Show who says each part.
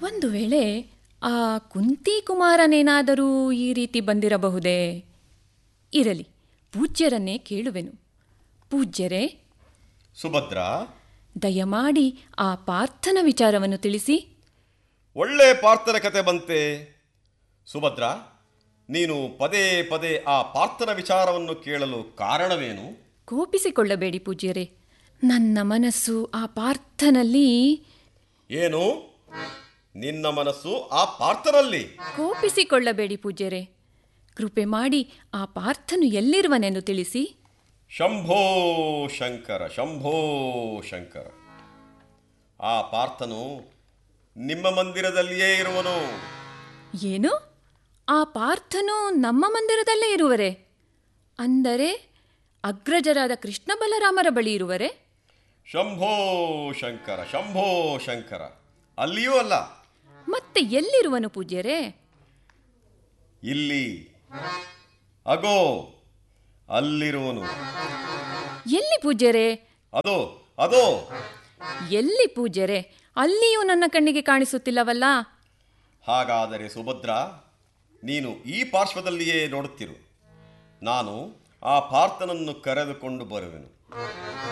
Speaker 1: ಒಂದು ವೇಳೆ ಆ ಕುಂತಿ ಕುಮಾರನೇನಾದರೂ ಈ ರೀತಿ ಬಂದಿರಬಹುದೇ ಇರಲಿ ಪೂಜ್ಯರನ್ನೇ ಕೇಳುವೆನು ಪೂಜ್ಯರೇ
Speaker 2: ಸುಭದ್ರ
Speaker 1: ದಯಮಾಡಿ ಆ ಪಾರ್ಥನ ವಿಚಾರವನ್ನು ತಿಳಿಸಿ
Speaker 2: ಒಳ್ಳೆ ಪಾರ್ಥನ ಕತೆ ಬಂತೆ ಸುಭದ್ರ ನೀನು ಪದೇ ಪದೇ ಆ ಪಾರ್ಥನ ವಿಚಾರವನ್ನು ಕೇಳಲು ಕಾರಣವೇನು
Speaker 1: ಕೋಪಿಸಿಕೊಳ್ಳಬೇಡಿ ಪೂಜ್ಯರೇ ನನ್ನ ಮನಸ್ಸು ಆ ಪಾರ್ಥನಲ್ಲಿ
Speaker 2: ಏನು ನಿನ್ನ ಮನಸ್ಸು ಆ ಪಾರ್ಥನಲ್ಲಿ
Speaker 1: ಕೋಪಿಸಿಕೊಳ್ಳಬೇಡಿ ಪೂಜ್ಯರೇ ಕೃಪೆ ಮಾಡಿ ಆ ಪಾರ್ಥನು ಎಲ್ಲಿರುವನೆಂದು ತಿಳಿಸಿ
Speaker 2: ಶಂಭೋ ಶಂಕರ ಶಂಭೋ ಶಂಕರ ಆ ಪಾರ್ಥನು ನಿಮ್ಮ ಮಂದಿರದಲ್ಲಿಯೇ ಇರುವನು
Speaker 1: ಏನು ಆ ಪಾರ್ಥನು ನಮ್ಮ ಮಂದಿರದಲ್ಲೇ ಇರುವರೆ ಅಂದರೆ ಅಗ್ರಜರಾದ ಕೃಷ್ಣ ಬಲರಾಮರ ಬಳಿ ಇರುವರೆ
Speaker 2: ಶಂಭೋ ಶಂಕರ ಶಂಭೋ ಶಂಕರ ಅಲ್ಲಿಯೂ ಅಲ್ಲ
Speaker 1: ಮತ್ತೆ ಎಲ್ಲಿರುವನು ಪೂಜ್ಯರೇ
Speaker 2: ಇಲ್ಲಿ ಅಗೋ ಅಲ್ಲಿರುವನು
Speaker 1: ಎಲ್ಲಿ ಪೂಜ್ಯರೇ
Speaker 2: ಅದೋ ಅದೋ
Speaker 1: ಎಲ್ಲಿ ಪೂಜ್ಯರೇ ಅಲ್ಲಿಯೂ ನನ್ನ ಕಣ್ಣಿಗೆ ಕಾಣಿಸುತ್ತಿಲ್ಲವಲ್ಲ
Speaker 2: ಹಾಗಾದರೆ ಸುಭದ್ರ ನೀನು ಈ ಪಾರ್ಶ್ವದಲ್ಲಿಯೇ ನೋಡುತ್ತಿರು ನಾನು ಆ ಪಾರ್ಥನನ್ನು ಕರೆದುಕೊಂಡು ಬರುವೆನು